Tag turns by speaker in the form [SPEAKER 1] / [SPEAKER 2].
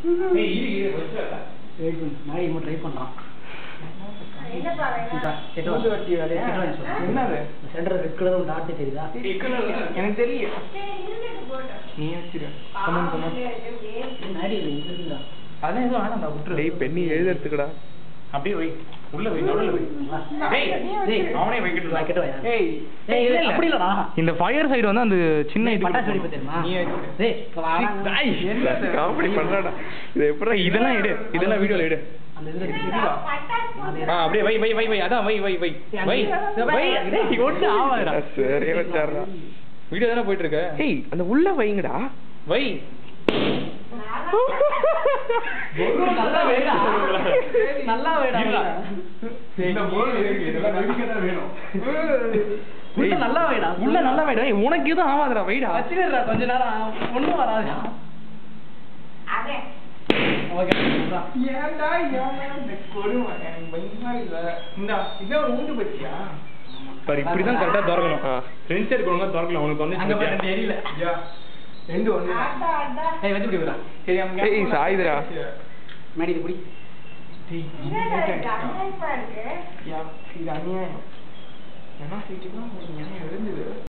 [SPEAKER 1] ஏய் இரு இரு வச்சுடா
[SPEAKER 2] வெயிட் பண்ணு நாய் இவன் ட்ரை பண்றான்
[SPEAKER 3] என்னப்பா வேணும்?
[SPEAKER 2] இதா, எட்டு
[SPEAKER 1] மூஞ்சி
[SPEAKER 2] வா.
[SPEAKER 1] வட்டி வேலையா?
[SPEAKER 2] எட்டு வா நீ சொல்லு.
[SPEAKER 1] என்னது?
[SPEAKER 2] இந்த சென்டர் ரெட் கலர் டாட் தெரியுதா
[SPEAKER 1] எனக்கு தெரியும்
[SPEAKER 3] சரி, இருந்துட்டு போட்டோம்.
[SPEAKER 1] நீ வச்சிரு கமன் கமன்
[SPEAKER 3] பாவம், வேஸ்ட்.
[SPEAKER 2] நாடி இது இது இருக்குதா
[SPEAKER 1] அதான் எதுவும் வேணாம்டா விட்டுரு
[SPEAKER 4] டேய் பெண்ணி எழுதுறதுக்குடா
[SPEAKER 1] அப்படியே வை உள்ள வை நடுவுல வை
[SPEAKER 2] வா.
[SPEAKER 1] டேய்
[SPEAKER 2] டேய்,
[SPEAKER 1] அவனே வைக்கட்டும்
[SPEAKER 2] வா, கிட்ட வாயா.
[SPEAKER 1] ஏய்
[SPEAKER 2] ஏய், இது
[SPEAKER 1] இல்ல.
[SPEAKER 2] அப்படி இல்லடா.
[SPEAKER 1] இந்த ஃபயர் சைடு வந்து அந்த சின்ன
[SPEAKER 2] டேய்,
[SPEAKER 1] இது
[SPEAKER 2] பட்டாசு வெடிப்பு தெரியுமா?
[SPEAKER 1] நீ வச்சு.
[SPEAKER 2] டேய், இங்க வாடா.
[SPEAKER 1] டேய், என்னது?
[SPEAKER 4] காமெடி பண்றாடா இது எப்படி
[SPEAKER 1] இதெல்லாம் எடு இதெல்லாம் வீடியோல எடு
[SPEAKER 2] அந்த இதுல இருக்கு.
[SPEAKER 3] என்னடா, பட்டாசு போட்டு
[SPEAKER 1] ஆ அப்படியே வை வை வை வை அதான் வை வை வை வை வை டேய் ஒண்ணு ஆவாதுடா
[SPEAKER 4] சரியா வச்சாரா
[SPEAKER 1] வீடியோ தானே போயிட்டு இருக்க
[SPEAKER 4] ஏய் அந்த உள்ள வைங்கடா
[SPEAKER 1] வை
[SPEAKER 2] நல்லா வைடா. நல்லா வைடா. உள்ள நல்லா வைடா.
[SPEAKER 1] உள்ள நல்லா வைடா ஏய், உனக்கு எதுவும் ஆவாதுடா வைடா
[SPEAKER 2] வச்சிருடா, கொஞ்ச நேரம் ஒண்ணும் வராது
[SPEAKER 3] அதே.
[SPEAKER 2] ஓகே வா.
[SPEAKER 1] ஏன்டா ஏன்டா இந்த கொடுமை எனக்கு பயமா இல்ல இந்தா இதே ஒரு ஊண்டு பச்சியா பாரு இப்படிதான் கரெக்டா திறக்கணும்
[SPEAKER 4] ஆ.
[SPEAKER 1] ஃப்ரெண்ட் சைடு கொண்டு வந்து திறக்கல உனக்கு வந்து
[SPEAKER 2] அங்க பாரு, தெரியல.
[SPEAKER 1] ரெண்டு ஒண்ணு
[SPEAKER 3] அடா, அடா.
[SPEAKER 2] ஏய், வச்சு விடுடா.
[SPEAKER 1] சரி அங்க
[SPEAKER 4] ஏய், சாயுதுடா.
[SPEAKER 2] மேடி இது புடி.
[SPEAKER 1] டேய்,
[SPEAKER 3] என்னடா இது அநியாயமா இருக்கு?
[SPEAKER 1] யா, இது அநியாயம் என்ன சீட்டுக்கு நியாயம் இருந்தது